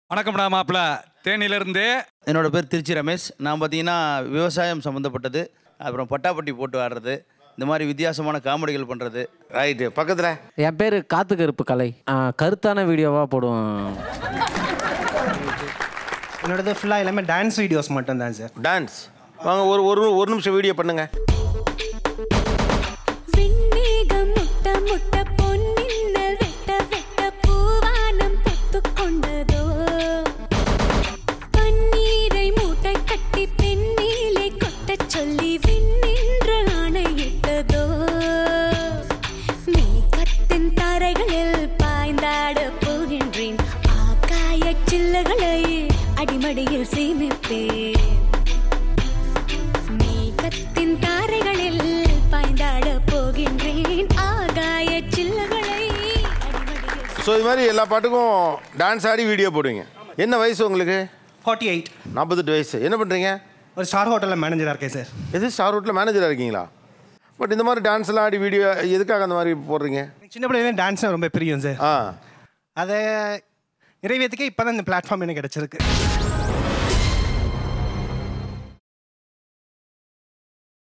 வணக்கம்டா மாப்பிள்ள தேனியிலிருந்து என்னோட பேர் திருச்சி ரமேஷ் நான் பார்த்தீங்கன்னா விவசாயம் சம்மந்தப்பட்டது அப்புறம் பட்டாப்பட்டி போட்டு ஆடுறது இந்த மாதிரி வித்தியாசமான காமெடிகள் பண்ணுறது ரைட்டு பக்கத்தில் என் பேர் காத்து கருப்பு கலை ஆ, கருத்தான வீடியோவாக போடுவேன் என்னோடது ஃபுல்லாக எல்லாமே டான்ஸ் வீடியோஸ் மட்டும் தான் சார் டான்ஸ் வாங்க ஒரு ஒரு ஒரு நிமிஷம் வீடியோ பண்ணுங்க விண்மேகம் முட்ட முட்ட பொன்னின்னல் வெட்ட வெட்ட பூவானம் பொத்துக் கொண்டதோ பன்னீரை மூட்டை கட்டி பெண்மேலே கொட்டச் சொல்லி விண்ணின்ற ஆணையிட்டதோ மேகத்தின் தரைகளில் பாய்ந்தாட போகின்றேன் ஆகாய சில்லுகளை அடிமடியில் சேமிப்பேன் மேகத்தின் தாரைகளில் பாய்ந்தாட போகின்றேன் ஆகாய சில்லுகளை அடிமடியில் ஸோ இது மாதிரி எல்லா பாட்டுக்கும் டான்ஸ் ஆடி வீடியோ போடுவீங்க என்ன வயசு உங்களுக்கு ஃபார்ட்டி எயிட் நாற்பத்தெட்டு வயசு என்ன பண்ணுறீங்க ஒரு ஸ்டார் ஹோட்டலில் மேனேஜராக இருக்கேன் சார் எது ஸ்டார் ரோட்டில் மேனேஜராக இருக்கீங்களா பட் இந்த மாதிரி டான்ஸ்லாம் ஆடி வீடியோ எதுக்காக அந்த மாதிரி போடுறீங்க சின்ன பிள்ளைங்க டான்ஸ்னால் ரொம்ப பிரியம் சார் ஆ அதை நிறைவேற்றுக்க இப்போ தான் இந்த பிளாட்ஃபார்ம் எனக்கு கிடச்சிருக்கு